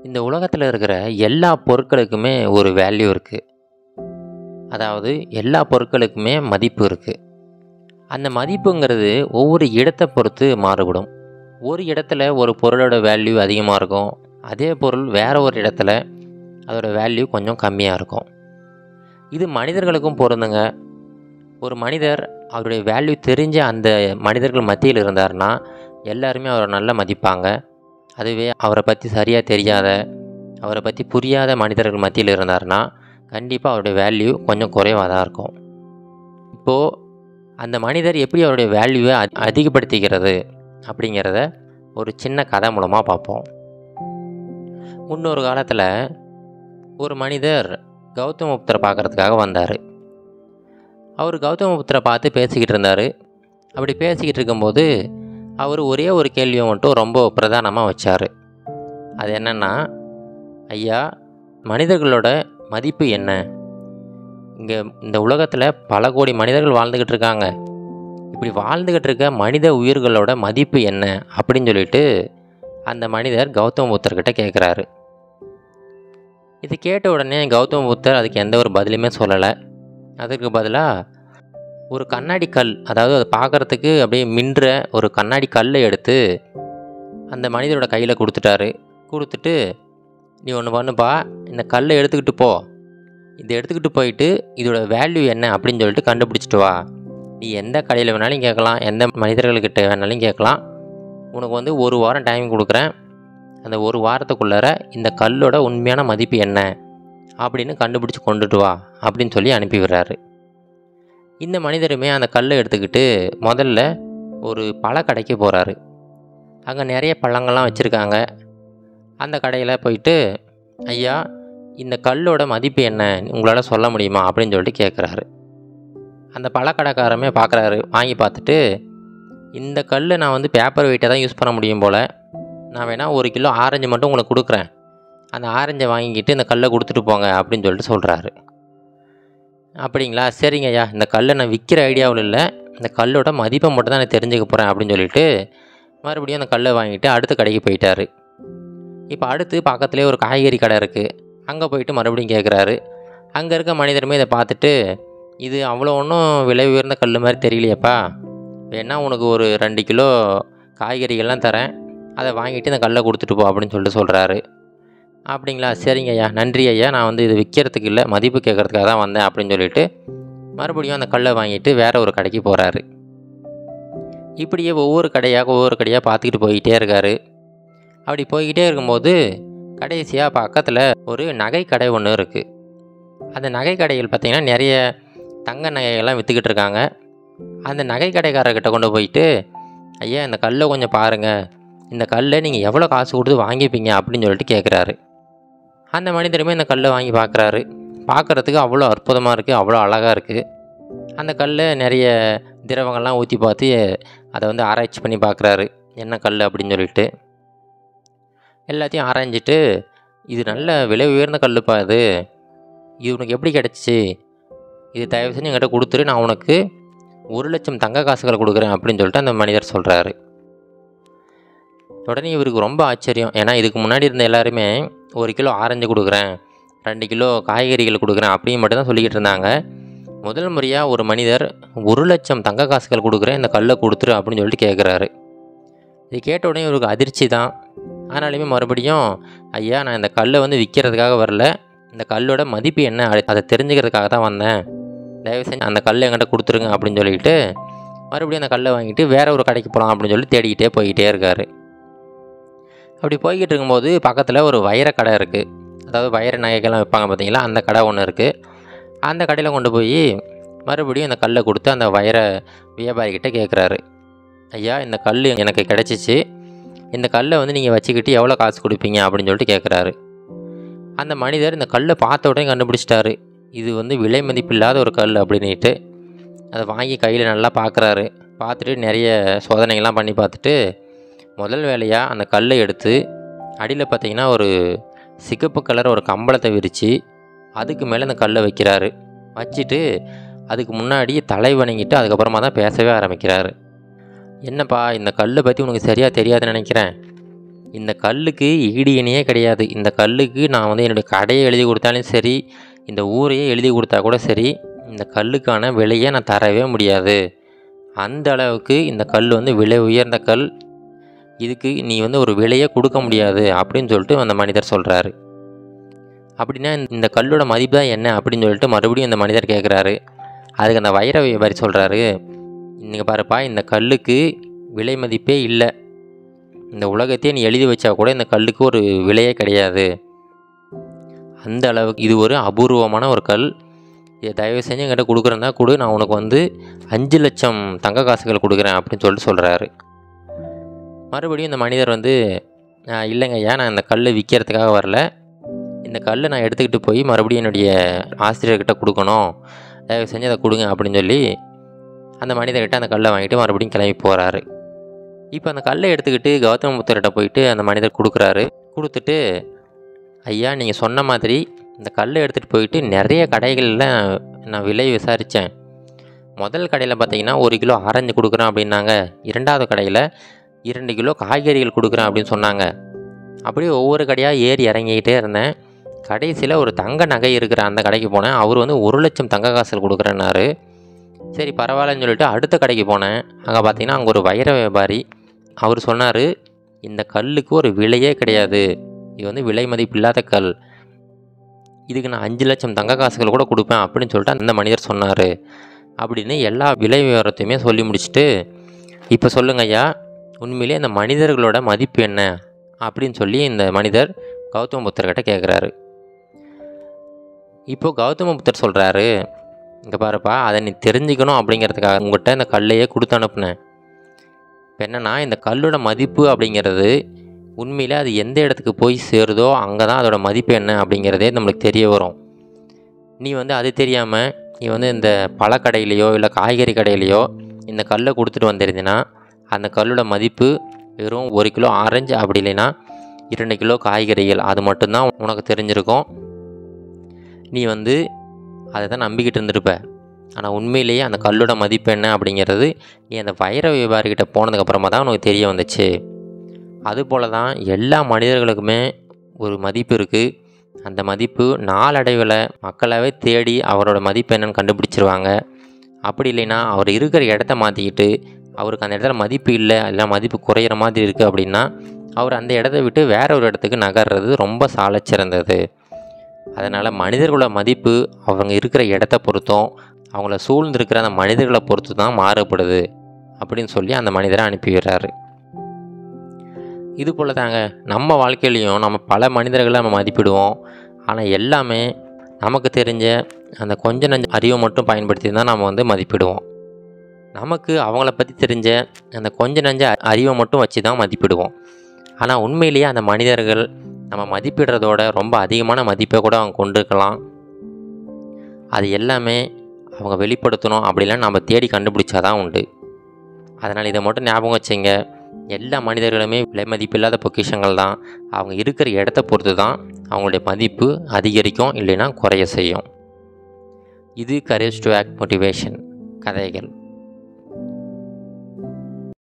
இந்த உலகத்தில் இருக்கிற எல்லா பொருட்களுக்குமே ஒரு வேல்யூ இருக்குது அதாவது எல்லா பொருட்களுக்குமே மதிப்பு இருக்குது அந்த மதிப்புங்கிறது ஒவ்வொரு இடத்தை பொறுத்து மாறுபடும் ஒரு இடத்துல ஒரு பொருளோட வேல்யூ அதிகமாக இருக்கும் அதே பொருள் வேற ஒரு இடத்துல அதோட வேல்யூ கொஞ்சம் கம்மியாக இருக்கும் இது மனிதர்களுக்கும் பொருந்துங்க ஒரு மனிதர் அவருடைய வேல்யூ தெரிஞ்ச அந்த மனிதர்கள் மத்தியில் இருந்தார்னா எல்லாருமே அவரை நல்லா மதிப்பாங்க அதுவே அவரை பற்றி சரியாக தெரியாத அவரை பற்றி புரியாத மனிதர்கள் மத்தியில் இருந்தார்னா கண்டிப்பாக அவருடைய வேல்யூ கொஞ்சம் குறைவாக தான் இருக்கும் இப்போது அந்த மனிதர் எப்படி அவருடைய வேல்யூவை அ- அதிகப்படுத்திக்கிறது அப்படிங்கிறத ஒரு சின்ன கதை மூலமாக பார்ப்போம் முன்னொரு காலத்தில் ஒரு மனிதர் கௌதம புத்தரை பார்க்கறதுக்காக வந்தார் அவர் கௌதம புத்தரை பார்த்து பேசிக்கிட்டு இருந்தார் அப்படி பேசிக்கிட்டு இருக்கும்போது அவர் ஒரே ஒரு கேள்வியை மட்டும் ரொம்ப பிரதானமாக வச்சார் அது என்னென்னா ஐயா மனிதர்களோட மதிப்பு என்ன இங்கே இந்த உலகத்தில் பல கோடி மனிதர்கள் வாழ்ந்துக்கிட்டு இருக்காங்க இப்படி வாழ்ந்துக்கிட்டு இருக்க மனித உயிர்களோட மதிப்பு என்ன அப்படின்னு சொல்லிட்டு அந்த மனிதர் கௌதம புத்தர்கிட்ட கேட்குறாரு இது கேட்ட உடனே கௌதம புத்தர் அதுக்கு எந்த ஒரு பதிலுமே சொல்லலை அதுக்கு பதிலாக ஒரு கண்ணாடி கல் அதாவது அதை பார்க்குறதுக்கு அப்படியே மின்ற ஒரு கண்ணாடி கல்லை எடுத்து அந்த மனிதரோட கையில் கொடுத்துட்டாரு கொடுத்துட்டு நீ ஒன்று பண்ணுப்பா இந்த கல்லை எடுத்துக்கிட்டு போ இதை எடுத்துக்கிட்டு போயிட்டு இதோட வேல்யூ என்ன அப்படின்னு சொல்லிட்டு கண்டுபிடிச்சிட்டு வா நீ எந்த கடையில் வேணாலும் கேட்கலாம் எந்த மனிதர்கள்கிட்ட வேணாலும் கேட்கலாம் உனக்கு வந்து ஒரு வாரம் டைம் கொடுக்குறேன் அந்த ஒரு வாரத்துக்குள்ளார இந்த கல்லோட உண்மையான மதிப்பு என்ன அப்படின்னு கண்டுபிடிச்சி கொண்டுட்டு வா அப்படின்னு சொல்லி அனுப்பி விடுறாரு இந்த மனிதருமே அந்த கல்லை எடுத்துக்கிட்டு முதல்ல ஒரு பழக்கடைக்கு போகிறாரு அங்கே நிறைய பழங்கள்லாம் வச்சுருக்காங்க அந்த கடையில் போயிட்டு ஐயா இந்த கல்லோட மதிப்பு என்ன உங்களால் சொல்ல முடியுமா அப்படின்னு சொல்லிட்டு கேட்குறாரு அந்த பழக்கடைக்காரமே பார்க்குறாரு வாங்கி பார்த்துட்டு இந்த கல் நான் வந்து பேப்பர் வெயிட்டை தான் யூஸ் பண்ண முடியும் போல் நான் வேணால் ஒரு கிலோ ஆரஞ்சு மட்டும் உங்களுக்கு கொடுக்குறேன் அந்த ஆரஞ்சை வாங்கிக்கிட்டு இந்த கல்லை கொடுத்துட்டு போங்க அப்படின்னு சொல்லிட்டு சொல்கிறாரு அப்படிங்களா சரிங்க ஐயா இந்த கல்லை நான் விற்கிற ஐடியாவில் இல்லை இந்த கல்லோட மதிப்பை மட்டும் தான் நான் தெரிஞ்சுக்க போகிறேன் அப்படின்னு சொல்லிட்டு மறுபடியும் அந்த கல்லை வாங்கிட்டு அடுத்த கடைக்கு போயிட்டாரு இப்போ அடுத்து பக்கத்துலேயே ஒரு காய்கறி கடை இருக்குது அங்கே போயிட்டு மறுபடியும் கேட்குறாரு அங்கே இருக்க மனிதருமே இதை பார்த்துட்டு இது அவ்வளோ ஒன்றும் விலை உயர்ந்த கல் மாதிரி தெரியலையேப்பா வேணா உனக்கு ஒரு ரெண்டு கிலோ காய்கறிகள்லாம் தரேன் அதை வாங்கிட்டு இந்த கல்லை கொடுத்துட்டு போ அப்படின்னு சொல்லிட்டு சொல்கிறாரு அப்படிங்களா சரிங்க ஐயா நன்றி ஐயா நான் வந்து இது விற்கிறதுக்கு இல்லை மதிப்பு கேட்குறதுக்காக தான் வந்தேன் அப்படின்னு சொல்லிட்டு மறுபடியும் அந்த கல்லை வாங்கிட்டு வேற ஒரு கடைக்கு போகிறாரு இப்படியே ஒவ்வொரு கடையாக ஒவ்வொரு கடையாக பார்த்துக்கிட்டு போய்கிட்டே இருக்காரு அப்படி போய்கிட்டே இருக்கும்போது கடைசியாக பக்கத்தில் ஒரு நகை கடை ஒன்று இருக்குது அந்த நகை கடைகள் பார்த்திங்கன்னா நிறைய தங்க நகைகள்லாம் விற்றுக்கிட்டு இருக்காங்க அந்த நகை கடைக்காரர்கிட்ட கொண்டு போயிட்டு ஐயா இந்த கல்லை கொஞ்சம் பாருங்கள் இந்த கல்லை நீங்கள் எவ்வளோ காசு கொடுத்து வாங்கிப்பீங்க அப்படின்னு சொல்லிட்டு கேட்குறாரு அந்த மனிதருமே இந்த கல்லை வாங்கி பார்க்குறாரு பார்க்குறதுக்கு அவ்வளோ அற்புதமாக இருக்குது அவ்வளோ அழகாக இருக்குது அந்த கல்லை நிறைய திரவங்கள்லாம் ஊற்றி பார்த்து அதை வந்து ஆராய்ச்சி பண்ணி பார்க்குறாரு என்ன கல் அப்படின்னு சொல்லிட்டு எல்லாத்தையும் ஆராய்ஞ்சிட்டு இது நல்ல விலை உயர்ந்த கல்லுப்பா இது இது உனக்கு எப்படி கிடச்சிச்சு இது தயவு செஞ்சு என்கிட்ட கொடுத்துரு நான் உனக்கு ஒரு லட்சம் தங்க காசுகளை கொடுக்குறேன் அப்படின்னு சொல்லிட்டு அந்த மனிதர் சொல்கிறாரு உடனே இவருக்கு ரொம்ப ஆச்சரியம் ஏன்னா இதுக்கு முன்னாடி இருந்த எல்லாருமே ஒரு கிலோ ஆரஞ்சு கொடுக்குறேன் ரெண்டு கிலோ காய்கறிகள் கொடுக்குறேன் அப்படின்னு மட்டும் தான் சொல்லிக்கிட்டு இருந்தாங்க முதல் முறையாக ஒரு மனிதர் ஒரு லட்சம் தங்க காசுகள் கொடுக்குறேன் இந்த கல்லை கொடுத்துரு அப்படின்னு சொல்லிட்டு கேட்குறாரு இது கேட்ட உடனே இவருக்கு அதிர்ச்சி தான் ஆனாலுமே மறுபடியும் ஐயா நான் இந்த கல்லை வந்து விற்கிறதுக்காக வரல இந்த கல்லோட மதிப்பு என்ன அது- அதை தெரிஞ்சுக்கிறதுக்காக தான் வந்தேன் தயவு செஞ்சு அந்த கல்லை என்கிட்ட கொடுத்துருங்க அப்படின்னு சொல்லிட்டு மறுபடியும் அந்த கல்லை வாங்கிட்டு வேற ஒரு கடைக்கு போகலாம் அப்படின்னு சொல்லி தேடிக்கிட்டே போய்கிட்டே இருக்காரு அப்படி போய்கிட்டு இருக்கும்போது பக்கத்தில் ஒரு வைர கடை இருக்குது அதாவது வைர நகைகள்லாம் விற்பாங்க பார்த்தீங்களா அந்த கடை ஒன்று இருக்குது அந்த கடையில் கொண்டு போய் மறுபடியும் அந்த கல்லை கொடுத்து அந்த வைர வியாபாரிகிட்ட கேட்குறாரு ஐயா இந்த கல் எனக்கு கிடச்சிச்சு இந்த கல்லை வந்து நீங்கள் வச்சுக்கிட்டு எவ்வளோ காசு கொடுப்பீங்க அப்படின்னு சொல்லிட்டு கேட்குறாரு அந்த மனிதர் இந்த கல்லை பார்த்த உடனே கண்டுபிடிச்சிட்டாரு இது வந்து விலை மதிப்பில்லாத ஒரு கல் அப்படின்ட்டு அதை வாங்கி கையில் நல்லா பார்க்குறாரு பார்த்துட்டு நிறைய சோதனைகள்லாம் பண்ணி பார்த்துட்டு முதல் வேலையாக அந்த கல்லை எடுத்து அடியில் பார்த்தீங்கன்னா ஒரு சிகப்பு கலர் ஒரு கம்பளத்தை விரித்து அதுக்கு மேலே அந்த கல்லை வைக்கிறாரு வச்சுட்டு அதுக்கு முன்னாடி தலை வணங்கிட்டு அதுக்கப்புறமா தான் பேசவே ஆரம்பிக்கிறாரு என்னப்பா இந்த கல்லை பற்றி உனக்கு சரியாக தெரியாதுன்னு நினைக்கிறேன் இந்த கல்லுக்கு ஈடு இணையே கிடையாது இந்த கல்லுக்கு நான் வந்து என்னுடைய கடையை எழுதி கொடுத்தாலும் சரி இந்த ஊரையே எழுதி கொடுத்தா கூட சரி இந்த கல்லுக்கான விலையை நான் தரவே முடியாது அந்த அளவுக்கு இந்த கல் வந்து விலை உயர்ந்த கல் இதுக்கு நீ வந்து ஒரு விலையே கொடுக்க முடியாது அப்படின்னு சொல்லிட்டு அந்த மனிதர் சொல்கிறாரு அப்படின்னா இந்த கல்லோட மதிப்பு தான் என்ன அப்படின்னு சொல்லிட்டு மறுபடியும் இந்த மனிதர் கேட்குறாரு அதுக்கு அந்த வைர வியாபாரி சொல்கிறாரு நீங்கள் பாருப்பா இந்த கல்லுக்கு விலை மதிப்பே இல்லை இந்த உலகத்தையே நீ எழுதி வச்சா கூட இந்த கல்லுக்கு ஒரு விலையே கிடையாது அந்த அளவுக்கு இது ஒரு அபூர்வமான ஒரு கல் இதை தயவு செஞ்சு என்கிட்ட கொடுக்குறதா கொடு நான் உனக்கு வந்து அஞ்சு லட்சம் தங்க காசுகள் கொடுக்குறேன் அப்படின்னு சொல்லிட்டு சொல்கிறாரு மறுபடியும் இந்த மனிதர் வந்து "ஆஹ், இல்லைங்க ஐயா நான் இந்த கல்லை விற்கிறதுக்காக வரல இந்த கல்லை நான் எடுத்துக்கிட்டு போய் மறுபடியும் என்னுடைய ஆசிரியர்கிட்ட கொடுக்கணும் தயவு செஞ்சு அதை கொடுங்க அப்படின்னு சொல்லி அந்த மனிதர்கிட்ட அந்த கல்லை வாங்கிட்டு மறுபடியும் கிளம்பி போகிறாரு இப்போ அந்த கல்லை எடுத்துக்கிட்டு கௌதம புத்தர்கிட்ட போயிட்டு அந்த மனிதர் கொடுக்குறாரு கொடுத்துட்டு ஐயா நீங்கள் சொன்ன மாதிரி இந்த கல்லை எடுத்துகிட்டு போயிட்டு நிறைய கடைகளில் நான் விலை விசாரித்தேன் முதல் கடையில் பார்த்தீங்கன்னா ஒரு கிலோ ஆரஞ்சு கொடுக்குறேன் அப்படின்னாங்க இரண்டாவது கடையில் இரண்டு கிலோ காய்கறிகள் கொடுக்குறேன் அப்படின்னு சொன்னாங்க அப்படியே ஒவ்வொரு கடையாக ஏறி இறங்கிக்கிட்டே இருந்தேன் கடைசியில் ஒரு தங்க நகை இருக்கிற அந்த கடைக்கு போனேன் அவர் வந்து ஒரு லட்சம் தங்க காசுகள் கொடுக்குறேன்னாரு சரி பரவாயில்லன்னு சொல்லிட்டு அடுத்த கடைக்கு போனேன் அங்கே பார்த்தீங்கன்னா அங்கே ஒரு வைர வியாபாரி அவர் சொன்னார் இந்த கல்லுக்கு ஒரு விலையே கிடையாது இது வந்து விலை மதிப்பு இல்லாத கல் இதுக்கு நான் அஞ்சு லட்சம் தங்க காசுகள் கூட கொடுப்பேன் அப்படின்னு சொல்லிட்டு அந்த மனிதர் சொன்னார் அப்படின்னு எல்லா விலை விவரத்தையுமே சொல்லி முடிச்சுட்டு இப்போ சொல்லுங்க ஐயா உண்மையிலே இந்த மனிதர்களோட மதிப்பு என்ன அப்படின்னு சொல்லி இந்த மனிதர் கௌதம புத்தர்கிட்ட கேட்குறாரு இப்போது கௌதம புத்தர் சொல்கிறாரு இங்கே பாருப்பா அதை நீ தெரிஞ்சுக்கணும் அப்படிங்கிறதுக்காக உங்கள்கிட்ட இந்த கல்லையே கொடுத்து அனுப்புனேன் இப்போ என்னென்னா இந்த கல்லோட மதிப்பு அப்படிங்கிறது உண்மையிலே அது எந்த இடத்துக்கு போய் சேருதோ அங்கே தான் அதோட மதிப்பு என்ன அப்படிங்கிறதே நம்மளுக்கு தெரிய வரும் நீ வந்து அது தெரியாமல் நீ வந்து இந்த பழக்கடையிலையோ இல்லை காய்கறி கடையிலையோ இந்த கல்லை கொடுத்துட்டு வந்திருந்தீன்னா அந்த கல்லோட மதிப்பு வெறும் ஒரு கிலோ ஆரஞ்சு அப்படி இல்லைன்னா இரண்டு கிலோ காய்கறிகள் அது மட்டும்தான் உனக்கு தெரிஞ்சிருக்கும் நீ வந்து அதை தான் நம்பிக்கிட்டு இருந்திருப்ப ஆனால் உண்மையிலேயே அந்த கல்லோட மதிப்பு என்ன அப்படிங்கிறது நீ அந்த வைர வியாபாரிகிட்ட போனதுக்கப்புறமா தான் உனக்கு தெரிய வந்துச்சு அதுபோல தான் எல்லா மனிதர்களுக்குமே ஒரு மதிப்பு இருக்குது அந்த மதிப்பு நாளடைவில் மக்களாவே தேடி அவரோட மதிப்பு என்னன்னு கண்டுபிடிச்சிருவாங்க அப்படி இல்லைன்னா அவர் இருக்கிற இடத்த மாற்றிக்கிட்டு அவருக்கு அந்த இடத்துல மதிப்பு இல்லை இல்லை மதிப்பு குறையிற மாதிரி இருக்குது அப்படின்னா அவர் அந்த இடத்த விட்டு வேற ஒரு இடத்துக்கு நகர்றது ரொம்ப சாலச் சிறந்தது அதனால் மனிதர்களோட மதிப்பு அவங்க இருக்கிற இடத்த பொறுத்தும் அவங்கள சூழ்ந்திருக்கிற அந்த மனிதர்களை பொறுத்து தான் மாறுபடுது அப்படின்னு சொல்லி அந்த மனிதரை அனுப்பி விடுறாரு இது போல் தாங்க நம்ம வாழ்க்கையிலையும் நம்ம பல மனிதர்களை நம்ம மதிப்பிடுவோம் ஆனால் எல்லாமே நமக்கு தெரிஞ்ச அந்த கொஞ்ச நஞ்ச அறிவை மட்டும் பயன்படுத்தி தான் நம்ம வந்து மதிப்பிடுவோம் நமக்கு அவங்கள பற்றி தெரிஞ்ச அந்த கொஞ்ச நஞ்ச அறிவை மட்டும் வச்சு தான் மதிப்பிடுவோம் ஆனால் உண்மையிலேயே அந்த மனிதர்கள் நம்ம மதிப்பிடுறதோட ரொம்ப அதிகமான மதிப்பை கூட அவங்க கொண்டிருக்கலாம் அது எல்லாமே அவங்க வெளிப்படுத்தணும் அப்படிலாம் நம்ம தேடி கண்டுபிடிச்சாதான் உண்டு அதனால் இதை மட்டும் ஞாபகம் வச்சுங்க எல்லா மனிதர்களுமே விலை மதிப்பில்லாத பொக்கிஷங்கள் தான் அவங்க இருக்கிற இடத்த பொறுத்து தான் அவங்களுடைய மதிப்பு அதிகரிக்கும் இல்லைன்னா குறைய செய்யும் இது கரேஜ் டு ஆக்ட் மோட்டிவேஷன் கதைகள்